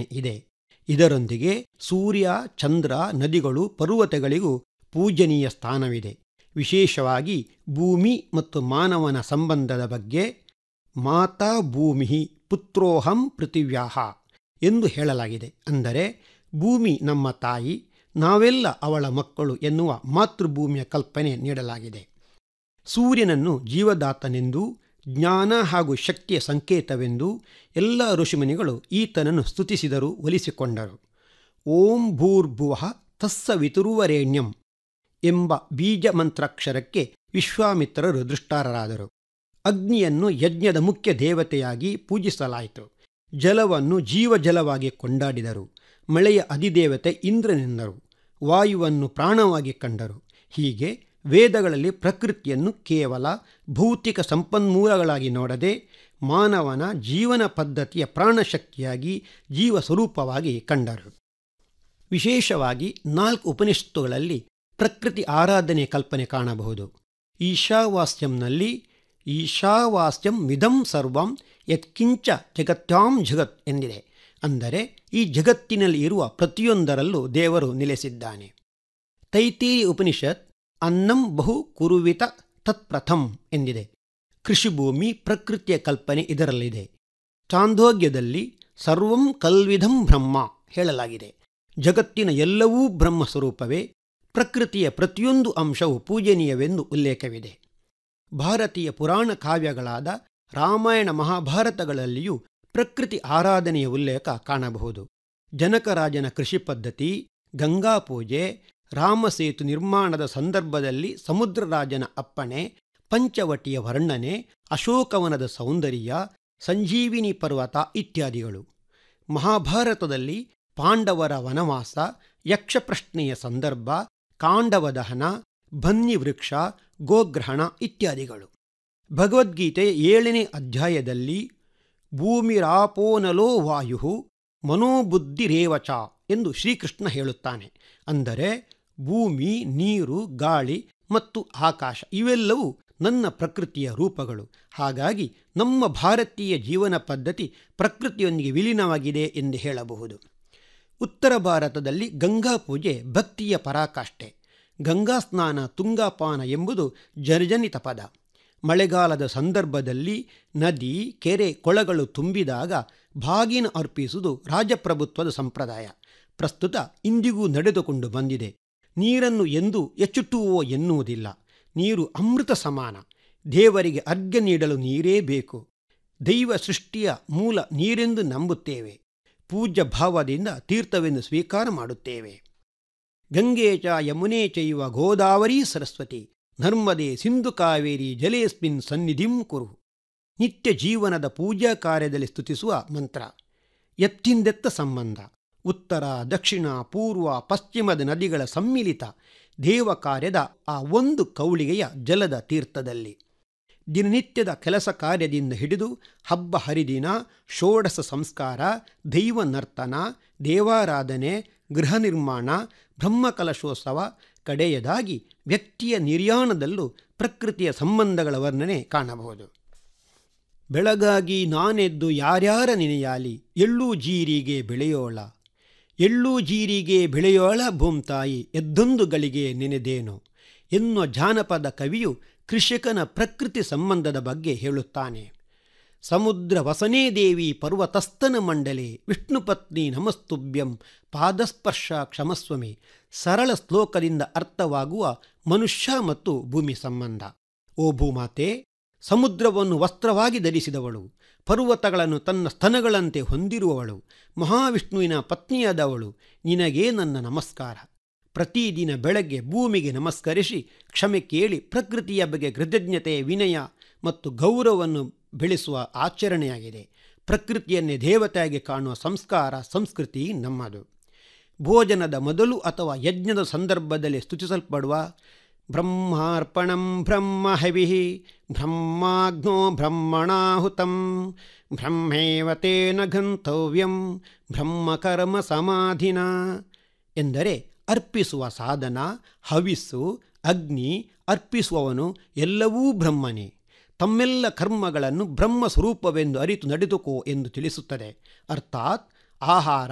ಆರಾಧನೆ ಇದೆ ಇದರೊಂದಿಗೆ ಸೂರ್ಯ ಚಂದ್ರ ನದಿಗಳು ಪರ್ವತಗಳಿಗೂ ಪೂಜನೀಯ ಸ್ಥಾನವಿದೆ ವಿಶೇಷವಾಗಿ ಭೂಮಿ ಮತ್ತು ಮಾನವನ ಸಂಬಂಧದ ಬಗ್ಗೆ ಮಾತಾ ಭೂಮಿ ಪುತ್ರೋಹಂ ಪೃಥಿವ್ಯಾಹ ಎಂದು ಹೇಳಲಾಗಿದೆ ಅಂದರೆ ಭೂಮಿ ನಮ್ಮ ತಾಯಿ ನಾವೆಲ್ಲ ಅವಳ ಮಕ್ಕಳು ಎನ್ನುವ ಮಾತೃಭೂಮಿಯ ಕಲ್ಪನೆ ನೀಡಲಾಗಿದೆ ಸೂರ್ಯನನ್ನು ಜೀವದಾತನೆಂದು ಜ್ಞಾನ ಹಾಗೂ ಶಕ್ತಿಯ ಸಂಕೇತವೆಂದು ಎಲ್ಲ ಋಷಿಮುನಿಗಳು ಈತನನ್ನು ಸ್ತುತಿಸಿದರು ಒಲಿಸಿಕೊಂಡರು ಓಂ ಭೂರ್ಭುವ ತಸ್ಸವಿತುರುವರೇಣ್ಯಂ ಎಂಬ ಬೀಜ ಮಂತ್ರಾಕ್ಷರಕ್ಕೆ ವಿಶ್ವಾಮಿತ್ರರು ದೃಷ್ಟಾರರಾದರು ಅಗ್ನಿಯನ್ನು ಯಜ್ಞದ ಮುಖ್ಯ ದೇವತೆಯಾಗಿ ಪೂಜಿಸಲಾಯಿತು ಜಲವನ್ನು ಜೀವಜಲವಾಗಿ ಕೊಂಡಾಡಿದರು ಮಳೆಯ ಅಧಿದೇವತೆ ಇಂದ್ರನೆಂದರು ವಾಯುವನ್ನು ಪ್ರಾಣವಾಗಿ ಕಂಡರು ಹೀಗೆ ವೇದಗಳಲ್ಲಿ ಪ್ರಕೃತಿಯನ್ನು ಕೇವಲ ಭೌತಿಕ ಸಂಪನ್ಮೂಲಗಳಾಗಿ ನೋಡದೆ ಮಾನವನ ಜೀವನ ಪದ್ಧತಿಯ ಪ್ರಾಣಶಕ್ತಿಯಾಗಿ ಜೀವ ಸ್ವರೂಪವಾಗಿ ಕಂಡರು ವಿಶೇಷವಾಗಿ ನಾಲ್ಕು ಉಪನಿಷತ್ತುಗಳಲ್ಲಿ ಪ್ರಕೃತಿ ಆರಾಧನೆ ಕಲ್ಪನೆ ಕಾಣಬಹುದು ಈಶಾವಾಸ್ಯಂನಲ್ಲಿ ಈಶಾವಾಸ್ಯಂ ಮಿದಂ ಸರ್ವಂ ಯತ್ಕಿಂಚ ಜಗತ್ಯಾಂ ಜಗತ್ ಎಂದಿದೆ ಅಂದರೆ ಈ ಜಗತ್ತಿನಲ್ಲಿ ಇರುವ ಪ್ರತಿಯೊಂದರಲ್ಲೂ ದೇವರು ನೆಲೆಸಿದ್ದಾನೆ ತೈತೇಯಿ ಉಪನಿಷತ್ ಅನ್ನಂ ಬಹು ಕುರುವಿತ ತತ್ಪ್ರಥಂ ಎಂದಿದೆ ಕೃಷಿಭೂಮಿ ಪ್ರಕೃತಿಯ ಕಲ್ಪನೆ ಇದರಲ್ಲಿದೆ ಚಾಂದೋಗ್ಯದಲ್ಲಿ ಸರ್ವಂ ಕಲ್ವಿಧಂ ಬ್ರಹ್ಮ ಹೇಳಲಾಗಿದೆ ಜಗತ್ತಿನ ಎಲ್ಲವೂ ಬ್ರಹ್ಮ ಸ್ವರೂಪವೇ ಪ್ರಕೃತಿಯ ಪ್ರತಿಯೊಂದು ಅಂಶವು ಪೂಜನೀಯವೆಂದು ಉಲ್ಲೇಖವಿದೆ ಭಾರತೀಯ ಪುರಾಣ ಕಾವ್ಯಗಳಾದ ರಾಮಾಯಣ ಮಹಾಭಾರತಗಳಲ್ಲಿಯೂ ಪ್ರಕೃತಿ ಆರಾಧನೆಯ ಉಲ್ಲೇಖ ಕಾಣಬಹುದು ಜನಕರಾಜನ ಕೃಷಿ ಪದ್ಧತಿ ಗಂಗಾ ಪೂಜೆ ರಾಮಸೇತು ನಿರ್ಮಾಣದ ಸಂದರ್ಭದಲ್ಲಿ ಸಮುದ್ರರಾಜನ ಅಪ್ಪಣೆ ಪಂಚವಟಿಯ ವರ್ಣನೆ ಅಶೋಕವನದ ಸೌಂದರ್ಯ ಸಂಜೀವಿನಿ ಪರ್ವತ ಇತ್ಯಾದಿಗಳು ಮಹಾಭಾರತದಲ್ಲಿ ಪಾಂಡವರ ವನವಾಸ ಯಕ್ಷಪ್ರಶ್ನೆಯ ಸಂದರ್ಭ ಕಾಂಡವ ದಹನ ಬನ್ನಿ ವೃಕ್ಷ ಗೋಗ್ರಹಣ ಇತ್ಯಾದಿಗಳು ಭಗವದ್ಗೀತೆಯ ಏಳನೇ ಅಧ್ಯಾಯದಲ್ಲಿ ಭೂಮಿರಾಪೋನಲೋ ವಾಯು ಮನೋಬುದ್ಧಿರೇವಚ ಎಂದು ಶ್ರೀಕೃಷ್ಣ ಹೇಳುತ್ತಾನೆ ಅಂದರೆ ಭೂಮಿ ನೀರು ಗಾಳಿ ಮತ್ತು ಆಕಾಶ ಇವೆಲ್ಲವೂ ನನ್ನ ಪ್ರಕೃತಿಯ ರೂಪಗಳು ಹಾಗಾಗಿ ನಮ್ಮ ಭಾರತೀಯ ಜೀವನ ಪದ್ಧತಿ ಪ್ರಕೃತಿಯೊಂದಿಗೆ ವಿಲೀನವಾಗಿದೆ ಎಂದು ಹೇಳಬಹುದು ಉತ್ತರ ಭಾರತದಲ್ಲಿ ಗಂಗಾ ಪೂಜೆ ಭಕ್ತಿಯ ಪರಾಕಾಷ್ಠೆ ಗಂಗಾ ಸ್ನಾನ ತುಂಗಾಪಾನ ಎಂಬುದು ಜರ್ಜನಿತ ಪದ ಮಳೆಗಾಲದ ಸಂದರ್ಭದಲ್ಲಿ ನದಿ ಕೆರೆ ಕೊಳಗಳು ತುಂಬಿದಾಗ ಬಾಗಿನ ಅರ್ಪಿಸುವುದು ರಾಜಪ್ರಭುತ್ವದ ಸಂಪ್ರದಾಯ ಪ್ರಸ್ತುತ ಇಂದಿಗೂ ನಡೆದುಕೊಂಡು ಬಂದಿದೆ ನೀರನ್ನು ಎಂದೂ ಎಚ್ಚುಟ್ಟುವೋ ಎನ್ನುವುದಿಲ್ಲ ನೀರು ಅಮೃತ ಸಮಾನ ದೇವರಿಗೆ ಅರ್ಘ್ಯ ನೀಡಲು ನೀರೇ ಬೇಕು ದೈವ ಸೃಷ್ಟಿಯ ಮೂಲ ನೀರೆಂದು ನಂಬುತ್ತೇವೆ ಪೂಜ್ಯ ಭಾವದಿಂದ ತೀರ್ಥವೆಂದು ಸ್ವೀಕಾರ ಮಾಡುತ್ತೇವೆ ಗಂಗೆ ಚ ಯಮುನೆ ಚೈವ ಗೋದಾವರಿ ಸರಸ್ವತಿ ನರ್ಮದೆ ಸಿಂಧು ಕಾವೇರಿ ಜಲೇಸ್ಮಿನ್ ಸನ್ನಿಧಿಂ ಕುರು ನಿತ್ಯ ಜೀವನದ ಪೂಜಾ ಕಾರ್ಯದಲ್ಲಿ ಸ್ತುತಿಸುವ ಮಂತ್ರ ಎತ್ತಿಂದೆತ್ತ ಸಂಬಂಧ ಉತ್ತರ ದಕ್ಷಿಣ ಪೂರ್ವ ಪಶ್ಚಿಮದ ನದಿಗಳ ಸಮ್ಮಿಲಿತ ದೇವ ಕಾರ್ಯದ ಆ ಒಂದು ಕೌಳಿಗೆಯ ಜಲದ ತೀರ್ಥದಲ್ಲಿ ದಿನನಿತ್ಯದ ಕೆಲಸ ಕಾರ್ಯದಿಂದ ಹಿಡಿದು ಹಬ್ಬ ಹರಿದಿನ ಷೋಡಶ ಸಂಸ್ಕಾರ ದೈವ ನರ್ತನ ದೇವಾರಾಧನೆ ಗೃಹ ನಿರ್ಮಾಣ ಬ್ರಹ್ಮಕಲಶೋತ್ಸವ ಕಡೆಯದಾಗಿ ವ್ಯಕ್ತಿಯ ನಿರ್ಯಾಣದಲ್ಲೂ ಪ್ರಕೃತಿಯ ಸಂಬಂಧಗಳ ವರ್ಣನೆ ಕಾಣಬಹುದು ಬೆಳಗಾಗಿ ನಾನೆದ್ದು ಯಾರ್ಯಾರ ನೆನೆಯಾಲಿ ಎಳ್ಳು ಜೀರಿಗೆ ಬೆಳೆಯೋಳ ಎಳ್ಳು ಜೀರಿಗೆ ಬೆಳೆಯೋಳ ಭೂಮ್ತಾಯಿ ಎದ್ದೊಂದು ಗಳಿಗೆ ನೆನೆದೇನು ಎನ್ನುವ ಜಾನಪದ ಕವಿಯು ಕೃಷಿಕನ ಪ್ರಕೃತಿ ಸಂಬಂಧದ ಬಗ್ಗೆ ಹೇಳುತ್ತಾನೆ ಸಮುದ್ರ ವಸನೇ ದೇವಿ ಪರ್ವತಸ್ತನ ಮಂಡಲೆ ವಿಷ್ಣುಪತ್ನಿ ನಮಸ್ತುಭ್ಯಂ ಪಾದಸ್ಪರ್ಶ ಕ್ಷಮಸ್ವಮಿ ಸರಳ ಶ್ಲೋಕದಿಂದ ಅರ್ಥವಾಗುವ ಮನುಷ್ಯ ಮತ್ತು ಭೂಮಿ ಸಂಬಂಧ ಓ ಭೂಮಾತೆ ಸಮುದ್ರವನ್ನು ವಸ್ತ್ರವಾಗಿ ಧರಿಸಿದವಳು ಪರ್ವತಗಳನ್ನು ತನ್ನ ಸ್ತನಗಳಂತೆ ಹೊಂದಿರುವವಳು ಮಹಾವಿಷ್ಣುವಿನ ಪತ್ನಿಯಾದವಳು ನಿನಗೇ ನನ್ನ ನಮಸ್ಕಾರ ಪ್ರತಿದಿನ ಬೆಳಗ್ಗೆ ಭೂಮಿಗೆ ನಮಸ್ಕರಿಸಿ ಕ್ಷಮೆ ಕೇಳಿ ಪ್ರಕೃತಿಯ ಬಗ್ಗೆ ಕೃತಜ್ಞತೆ ವಿನಯ ಮತ್ತು ಗೌರವವನ್ನು ಬೆಳೆಸುವ ಆಚರಣೆಯಾಗಿದೆ ಪ್ರಕೃತಿಯನ್ನೇ ದೇವತೆಯಾಗಿ ಕಾಣುವ ಸಂಸ್ಕಾರ ಸಂಸ್ಕೃತಿ ನಮ್ಮದು ಭೋಜನದ ಮೊದಲು ಅಥವಾ ಯಜ್ಞದ ಸಂದರ್ಭದಲ್ಲಿ ಸ್ತುತಿಸಲ್ಪಡುವ ಬ್ರಹ್ಮಾರ್ಪಣಂ ಬ್ರಹ್ಮ ಹವಿ ಬ್ರಹ್ಮಾಗ್ನೋ ಬ್ರಹ್ಮಣಾಹುತಂ ಬ್ರಹ್ಮೇವ ತೇನ ಗಂತವ್ಯಂ ಬ್ರಹ್ಮಕರ್ಮ ಸಮಾಧಿನ ಎಂದರೆ ಅರ್ಪಿಸುವ ಸಾಧನ ಹವಿಸ್ಸು ಅಗ್ನಿ ಅರ್ಪಿಸುವವನು ಎಲ್ಲವೂ ಬ್ರಹ್ಮನೇ ತಮ್ಮೆಲ್ಲ ಕರ್ಮಗಳನ್ನು ಬ್ರಹ್ಮ ಸ್ವರೂಪವೆಂದು ಅರಿತು ನಡೆದುಕೋ ಎಂದು ತಿಳಿಸುತ್ತದೆ ಅರ್ಥಾತ್ ಆಹಾರ